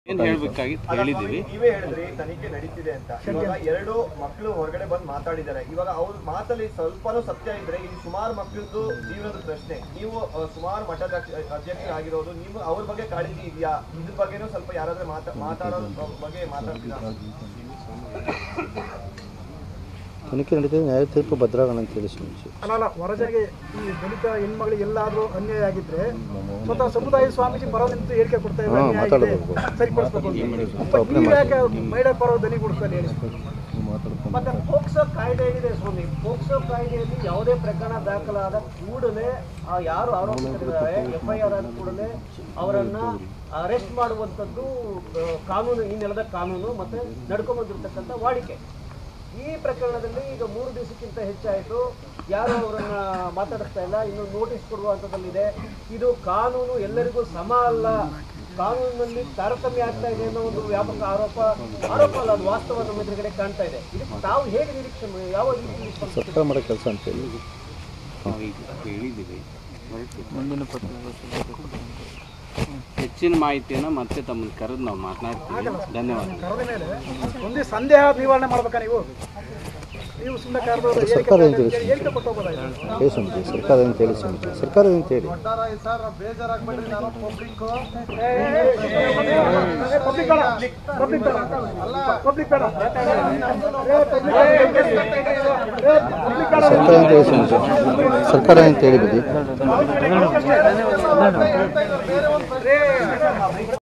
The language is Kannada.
ಏನು ಹೇಳ್ಬೇಕಾಗಿತ್ತು ಹೇಳಿದ್ದೀವಿ ನೀವೇ ಹೇಳಿದ್ರಿ ತನಿಖೆ ನಡೀತಿದೆ ಅಂತ ಇವಾಗ ಎರಡು ಮಕ್ಕಳು ಹೊರಗಡೆ ಬಂದು ಮಾತಾಡಿದ್ದಾರೆ ಇವಾಗ ಅವ್ರ ಮಾತಲ್ಲಿ ಸ್ವಲ್ಪನೂ ಸತ್ಯ ಇದ್ರೆ ಇಲ್ಲಿ ಸುಮಾರು ಮಕ್ಕಳದ್ದು ಜೀವನದ ಪ್ರಶ್ನೆ ನೀವು ಅಹ್, ಸುಮಾರು ಮಠದ ಅಧ್ಯಕ್ಷ- ಅಧ್ಯಕ್ಷರಾಗಿರೋದು ನೀವು ಅವ್ರ ಬಗ್ಗೆ ಕಾಳಜಿ ಇದೆಯಾ ಇದ್ರ ಬಗ್ಗೆನೂ ಸ್ವಲ್ಪ ಯಾರಾದ್ರೂ ಮಾತಾ ಮಾತಾಡೋ ಬಗ್ಗೆ ಮಾತಾಡ್ತೀರಾ ತನಿಖೆ ನಡೀತಿದೆ ನ್ಯಾಯ ತೀರ್ಪು ಭದ್ರಾಗಣ ಅಂತ ತಿಳಿಸಿ ಮುಂಚೆ ಅಲ್ಲ ಅಲ್ಲ ಹೊರಜನಿಗೆ ಈ ದಲಿತ ಹೆಣ್ಮಗಳಿಗೆ ಎಲ್ಲಾದ್ರೂ ಅನ್ಯಾಯ ಆಗಿದ್ರೆ ಸ್ವತಃ ಸಮುದಾಯ ಸ್ವಾಮೀಜಿ ಪರ ನಿಂತು ಹೇಳಿಕೆ ಕೊಡ್ತಾ ಇದ್ದಾರೆ ಹಾ, ಅನ್ಯಾಯ ಇದೆ, ಮಾತಾಡ್ಬೇಕು. ಸರಿಪಡಿಸ್ಬೇಕು ಅಂತ ಒಬ್ಬನೇ ನೀವು ಯಾಕೆ ಮಹಿಳಾ ಪರ ದನಿ ಕೊಡಿಸ್ತಾರೆ ಹೇಳಿ ಮತ್ತೆ ಪೋಕ್ಸೋ ಕಾಯ್ದೆ ಏನಿದೆ ಸ್ವಾಮಿ ಪೋಕ್ಸೋ ಕಾಯ್ದೆಯಲ್ಲಿ ಯಾವುದೇ ಪ್ರಕರಣ ದಾಖಲಾದ ಕೂಡಲೇ ಆ ಯಾರು ಆರೋಪಿತರಿದ್ದಾರೆ ಎಫ್ ಐ ಆರ್ ಆದ ಕೂಡಲೇ ಅವರನ್ನ ಅರೆಸ್ಟ್ ಮಾಡುವಂಥದ್ದು ಆ, ಕಾನೂನು ಈ ನೆಲದ ಕಾನೂನು ಮತ್ತೆ ನಡ್ಕೊಂಡ್ ಬಂದಿರತಕ್ಕಂಥ ವಾಡಿಕೆ ಈ ಪ್ರಕರಣದಲ್ಲಿ ಈಗ ಮೂರು ದಿವಸಕ್ಕಿಂತ ಹೆಚ್ಚಾಯಿತು ಯಾರು ಅವರನ್ನ ಮಾತಾಡಿಸ್ತಾ ಇಲ್ಲ ಇನ್ನು ನೋಟಿಸ್ ಕೊಡುವಂಥದ್ದಲ್ಲಿದೆ ಇದು ಕಾನೂನು ಎಲ್ಲರಿಗೂ ಸಮ ಅಲ್ಲ ಕಾನೂನಿನಲ್ಲಿ ತಾರತಮ್ಯ ಆಗ್ತಾ ಇದೆ ಅನ್ನೋ ಒಂದು ವ್ಯಾಪಕ ಆರೋಪ ಆರೋಪ ಅಲ್ಲ ಅದು ವಾಸ್ತವ ನಮ್ಮ ಎದುರುಗಡೆ ಕಾಣ್ತಾ ಇದೆ ಇದಕ್ಕೆ ತಾವು ಹೇಗೆ ನಿರೀಕ್ಷೆ ಮಾ- ಯಾವ ರೀತಿ ಸ್ಪಂದಿಸ್ತೀರಿ? ಸರ್ಕಾರ ಮಾಡೋ ಕೆಲಸ ಅಂತ ಹೇಳಿ ನಾವು ಈಗ ಹೇಳಿದ್ದೀವಿ ಹೆಚ್ಚಿನ ಮಾಹಿತಿಯನ್ನು ಮತ್ತೆ ತಮ್ಮನ್ನು ಕರೆದು ನಾವು ಮಾತನಾಡ್ತೀವಿ ಧನ್ಯವಾದ ಕರೆದ ಮೇಲೆ ಒಂದೇ ಸಂದೇಹ ನಿವಾರಣೆ ಮಾಡ್ಬೇಕಾ ನೀವು ನೀವು ಸುಮ್ಮನೆ ಕರೆದು ಸರ್ಕಾರ ಏನ್ ತಿಳಿಸಿ? ಹೇಳಿಕೆ ಕೊಟ್ಟು ಹೋಗೋದಾಯ್ತು ಹೇಳಿ ಸಮಿತಿ ಸರ್ಕಾರ ಅಂತ ಹೇಳಿ ಸಮಿತಿ ಸರ್ಕಾರ ಅಂತ ಹೇಳಿ ಪಬ್ಲಿಕ್ ಬೇಡ ಪಬ್ಲಿಕ್ ಬೇಡ ಪಬ್ಲಿಕ್ ಬೇಡ ಪಬ್ಲಿಕ್ ಬೇಡ ಸರ್ಕಾರ ಅಂತ ಹೇಳಿ ಸಮಿತಿ ಸರ್ಕಾರ ಅಂತ ಹೇಳಿ ಬದಿ